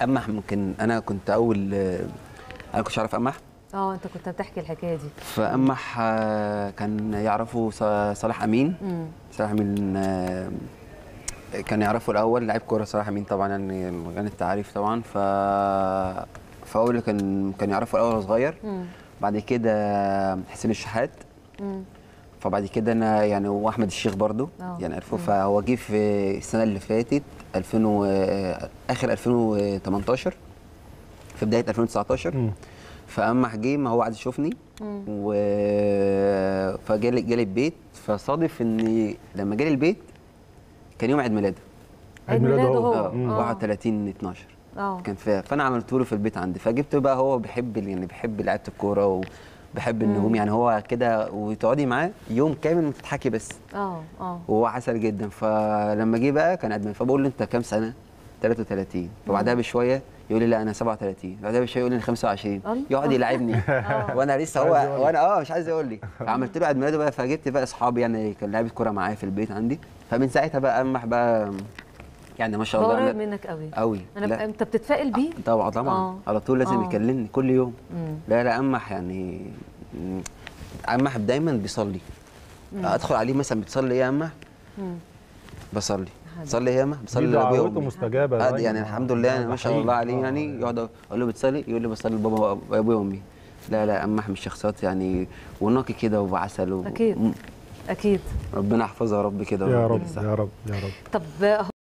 امح ممكن انا كنت اول انا كنتش اعرف امح اه انت كنت بتحكي الحكايه دي فامح آه، كان يعرفه ص- صلاح امين امم صلاح امين آه، كان يعرفه الاول لعيب كوره صلاح امين طبعا يعني غني التعريف طبعا ف فهو اللي كان كان يعرفه الاول وهو صغير امم بعد كده حسين الشحات امم فبعد كده انا يعني واحمد الشيخ برضو آه. يعني عرفه مم. فهو جه في السنه اللي فاتت 2000 و... اخر 2018 في بدايه 2019 مم. فاما جه ما هو عايز يشوفني مم. و فجالي جالي البيت فصادف ان لما جالي البيت كان يوم عيد ميلاده عيد ميلاده هو اه مم. آه. 31 12 اه كان في فانا عملت له في البيت عندي فجبته بقى هو بيحب ال- يعني بيحب لعيبه الكوره وبيحب النجوم يعني هو كده وتقعدي معاه يوم كامل بتضحكي بس اه اه وهو عسل جدا فلما جه بقى كان ادمن فبقول له انت كام سنه 33 فبعدها بشويه يقول لي لا انا 37 بعدها بشويه يقول لي انا 25 الله. يقعد يلعبني وانا لسه عايز يقول هو وانا اه مش عايز يقول لي فعملت له عيد ميلاده بقى فجبت بقى اصحابي يعني كان لعيبه كوره معايا في البيت عندي فمن ساعتها بقى امح بقى يعني ما شاء هو الله قريب أنا- منك قوي قوي انا لا. بقى انت بتتفائل بيه طبعا طبعا آه. على طول لازم آه. يكلمني كل يوم مم. لا لا امح يعني مم، امح دايما بيصلي ادخل عليه مثلا بتصلي ايه يا امح مم. بصلي حلو. بتصلي ايه يا امح دي بصلي لابويا دعوته وامي مستجابه آه، دايماً. يعني الحمد لله يعني ما شاء الله عليه آه، يعني يقعد اقول له بتصلي يقول لي بصلي لبابا وابويا وامي لا لا امح من الشخصيات يعني ونقي كده وعسل و... أكيد. مم. اكيد ربنا يحفظها يا رب كده يا وربنا رب يسعدها. يا رب يا رب طب